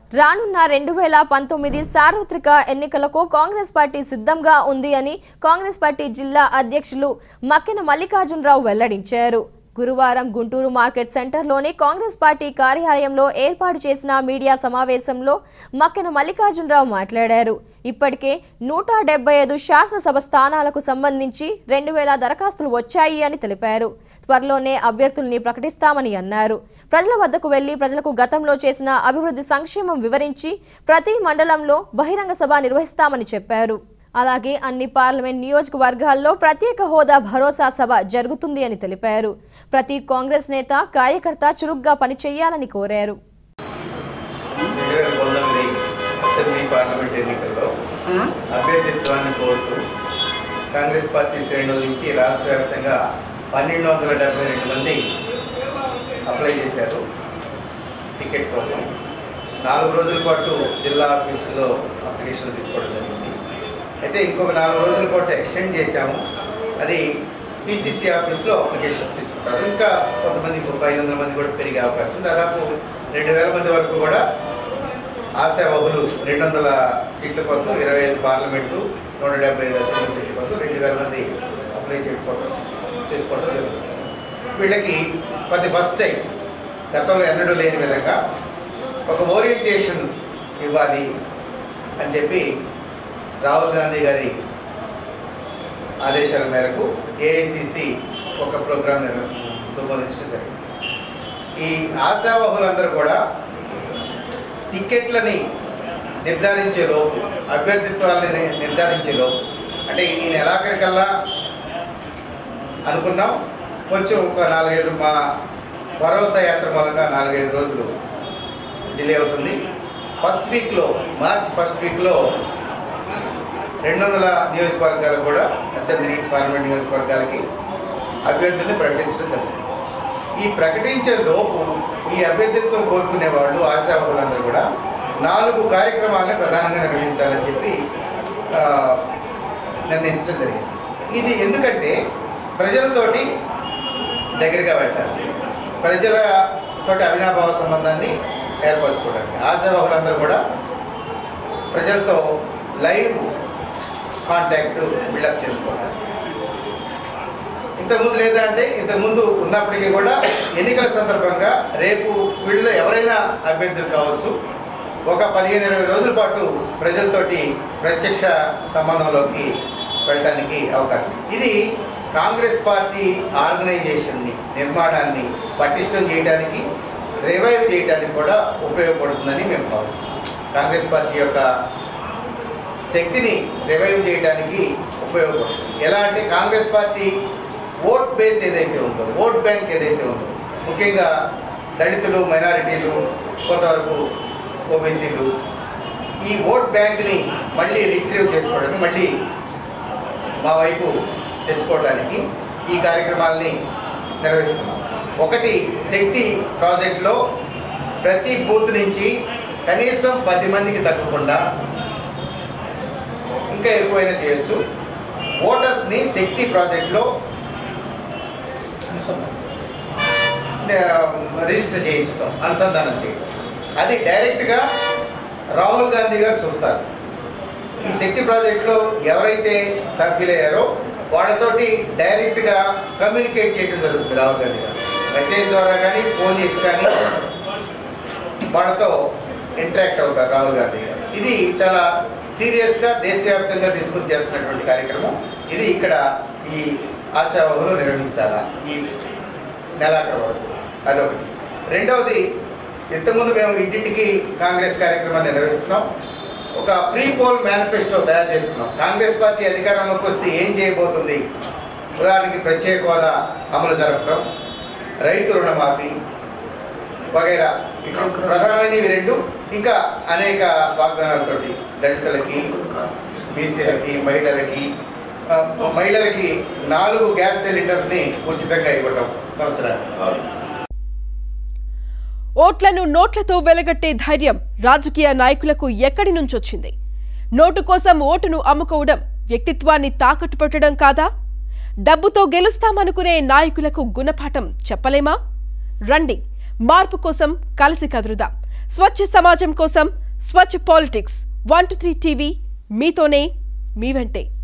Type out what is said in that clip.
రానున్న రెండు వేల పంతొమ్మిది సార్వత్రిక ఎన్నికలకు కాంగ్రెస్ పార్టీ సిద్ధంగా ఉంది అని కాంగ్రెస్ పార్టీ జిల్లా అధ్యక్షులు మక్కెన మల్లికార్జునరావు వెల్లడించారు గురువారం గుంటూరు మార్కెట్ సెంటర్లోని కాంగ్రెస్ పార్టీ కార్యాలయంలో ఏర్పాటు చేసిన మీడియా సమావేశంలో మక్కెన మల్లికార్జునరావు మాట్లాడారు ఇప్పటికే నూట డెబ్బై ఐదు శాసనసభ స్థానాలకు సంబంధించి రెండు వేల దరఖాస్తులు వచ్చాయి అని తెలిపారు త్వరలోనే అభ్యర్థుల్ని ప్రకటిస్తామని అన్నారు ప్రజల వద్దకు వెళ్లి ప్రజలకు గతంలో చేసిన అభివృద్ధి సంక్షేమం వివరించి ప్రతి మండలంలో బహిరంగ సభ నిర్వహిస్తామని చెప్పారు అలాగే అన్ని పార్లమెంట్ నియోజకవర్గాల్లో ప్రత్యేక హోదా భరోసా సభ జరుగుతుంది అని తెలిపారు ప్రతి కాంగ్రెస్ నేత కార్యకర్త చురుగ్గా పనిచేయాలని కోరారు రెండు వేల పంతొమ్మిది అసెంబ్లీ పార్లమెంట్ ఎన్నికల్లో అభ్యర్థిత్వాన్ని కోరుతూ కాంగ్రెస్ పార్టీ శ్రేణుల నుంచి రాష్ట్ర వ్యాప్తంగా పన్నెండు వందల డెబ్బై రెండు మంది అప్లై చేశారు టికెట్ కోసం నాలుగు రోజుల పాటు జిల్లా ఆఫీసులో అప్లికేషన్ తీసుకోవడం జరిగింది అయితే ఇంకొక నాలుగు రోజుల పాటు ఎక్స్టెండ్ చేశాము అది పిసిసి ఆఫీస్లో అప్లికేషన్స్ తీసుకుంటారు ఇంకా కొంతమంది ఇంకొక ఐదు వందల మంది కూడా పెరిగే అవకాశం ఉంది. దాదాపు రెండు వేల మంది వరకు కూడా ఆశావహులు రెండు వందల సీట్ల కోసం ఇరవై ఐదు పార్లమెంటు నూట డెబ్బై ఐదు అసెంబ్లీ సీట్ల కోసం రెండు వేల మంది అప్లై చేసుకోవడం చేసుకోవడం జరుగుతుంది వీళ్ళకి ఫర్ ది ఫస్ట్ టైం గతంలో ఎన్నడూ లేని విధంగా ఒక ఓరియంటేషన్ ఇవ్వాలి అని చెప్పి రాహుల్ గాంధీ గారి ఆదేశాల మేరకు ఏఐసిసి ఒక ప్రోగ్రాం నిర్వ- రూపొందించడం జరిగింది ఈ ఆశావహులందరూ కూడా టికెట్లని నిర్ధారించే లోపు అభ్యర్థిత్వాలని నిర్ధారించే లోపు అంటే ఈ నెలాఖరికల్లా అనుకున్నాం కొంచెం ఒక నాలుగైదు మా భరోసా యాత్ర మూలంగా నాలుగైదు రోజులు డిలే అవుతుంది ఫస్ట్ వీక్లో మార్చ్ ఫస్ట్ వీక్లో రెండు వందల నియోజకవర్గాలు కూడా అసెంబ్లీ పార్లమెంట్ నియోజకవర్గాలకి అభ్యర్థుల్ని ప్రకటించడం జరిగింది ఈ ప్రకటించే లోపు ఈ అభ్యర్థిత్వం కోరుకునే వాళ్ళు ఆశావహులందరూ కూడా నాలుగు కార్యక్రమాలను ప్రధానంగా నిర్వహించాలని చెప్పి ఆ, నిర్ణయించడం జరిగింది ఇది ఎందుకంటే ప్రజలతోటి దగ్గరగా వెళ్ళాలి ప్రజలతోటి అవినాభావ సంబంధాన్ని ఏర్పరచుకోవడానికి ఆశావహులందరూ కూడా ప్రజలతో లైవ్ కాంటాక్ట్ బిల్డప్ చేసుకోవాలి ఇంతకుముందు లేదంటే ఇంతకుముందు ఉన్నప్పటికీ కూడా ఎన్నికల సందర్భంగా రేపు వీళ్ళలో ఎవరైనా అభ్యర్థులు కావచ్చు ఒక పదిహేను ఇరవై రోజుల పాటు ప్రజలతోటి ప్రత్యక్ష సంబంధంలోకి వెళ్ళడానికి అవకాశం ఇది కాంగ్రెస్ పార్టీ ఆర్గనైజేషన్ని నిర్మాణాన్ని పటిష్టం చేయడానికి రివైవ్ చేయడానికి కూడా ఉపయోగపడుతుందని మేము భావిస్తున్నాం కాంగ్రెస్ పార్టీ యొక్క శక్తిని రివైవ్ చేయడానికి ఉపయోగపడుతుంది ఎలా అంటే కాంగ్రెస్ పార్టీ ఓట్ బేస్ ఏదైతే ఉందో ఓట్ బ్యాంక్ ఏదైతే ఉందో ముఖ్యంగా దళితులు మైనారిటీలు కొంతవరకు ఓబీసీలు ఈ ఓట్ బ్యాంక్ని మళ్ళీ రిట్రీవ్ చేసుకోవడానికి మళ్ళీ మా వైపు తెచ్చుకోవడానికి ఈ కార్యక్రమాల్ని నిర్వహిస్తున్నాం ఒకటి శక్తి ప్రాజెక్ట్లో ప్రతి బూత్ నుంచి కనీసం పది మందికి తగ్గకుండా ఇంకా ఎక్కువైనా చేయొచ్చు ఓటర్స్ని శక్తి ప్రాజెక్ట్లో రిజిస్టర్ చేయించడం అనుసంధానం చేయడం అది డైరెక్ట్గా రాహుల్ గాంధీ గారు చూస్తారు ఈ శక్తి ప్రాజెక్ట్లో ఎవరైతే సభ్యులయ్యారో వాళ్ళతోటి డైరెక్ట్గా కమ్యూనికేట్ చేయడం జరుగుతుంది రాహుల్ గాంధీ గారు మెసేజ్ ద్వారా కానీ ఫోన్ చేసి కానీ వాళ్ళతో ఇంటరాక్ట్ అవుతారు రాహుల్ గాంధీ గారు ఇది చాలా సీరియస్గా దేశవ్యాప్తంగా తీసుకుని చేస్తున్నటువంటి కార్యక్రమం ఇది ఇక్కడ ఈ ఆశావహులు నిర్వహించాలా ఈ నెలాఖరు వరకు అదొకటి రెండవది ఇంతకుముందు మేము ఇంటింటికి కాంగ్రెస్ కార్యక్రమాన్ని నిర్వహిస్తున్నాం ఒక ప్రీ పోల్ మేనిఫెస్టో తయారు చేసుకున్నాం కాంగ్రెస్ పార్టీ అధికారంలోకి వస్తే ఏం చేయబోతుంది ఉదాహరణకి ప్రత్యేక హోదా అమలు జరపడం రైతు రుణమాఫీ వగైరా ఇటు ప్రధానమైనవి రెండు ఇంకా అనేక వాగ్దానాలతోటి దళితులకి బీసీలకి మహిళలకి ఆ, మహిళలకి నాలుగు గ్యాస్ సిలిండర్ని ఉచితంగా ఇవ్వటం సంవత్సరానికి ఓట్లను నోట్లతో వెలగట్టే ధైర్యం రాజకీయ నాయకులకు ఎక్కడి నుంచొచ్చింది నోటు కోసం ఓటును అమ్ముకోవడం వ్యక్తిత్వాన్ని తాకట్టు పెట్టడం కాదా డబ్బుతో గెలుస్తామనుకునే నాయకులకు గుణపాఠం చెప్పలేమా రండి మార్పు కోసం కలిసి కదురుదాం స్వచ్ఛ సమాజం కోసం స్వచ్ఛ politics one two three TV మీతోనే మీ వెంటే